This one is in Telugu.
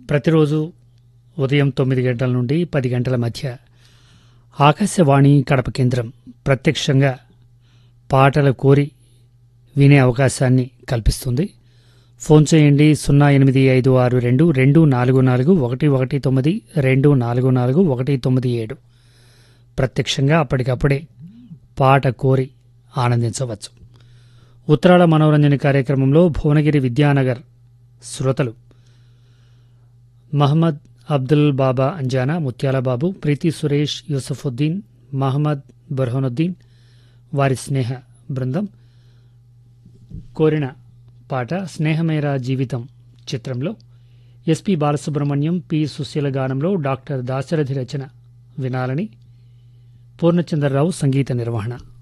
ప్రతిరోజు ఉదయం తొమ్మిది గంటల నుండి పది గంటల మధ్య ఆకాశవాణి కడప కేంద్రం ప్రత్యక్షంగా పాటలు కోరి వినే అవకాశాన్ని కల్పిస్తుంది ఫోన్ చేయండి సున్నా ఎనిమిది ఐదు ఆరు రెండు రెండు నాలుగు నాలుగు ఒకటి ఒకటి తొమ్మిది రెండు నాలుగు నాలుగు ఒకటి తొమ్మిది ఏడు ప్రత్యక్షంగా అప్పటికప్పుడే పాట కోరి ఆనందించవచ్చు ఉత్తరాల మనోరంజన కార్యక్రమంలో భువనగిరి విద్యానగర్ శ్రోతలు మహమ్మద్ అబ్దుల్ బాబా అంజానా ముత్యాల బాబు ప్రీతి సురేష్ యూసఫుద్దీన్ మహమ్మద్ బర్హనుద్దీన్ వారి స్నేహ బృందం కోరిన పాట స్నేహమేరా జీవితం చిత్రంలో ఎస్పి బాలసుబ్రహ్మణ్యం పి సుశీల గానంలో డాక్టర్ దాశరథి రచన వినాలని పూర్ణచంద్రరావు సంగీత నిర్వహణ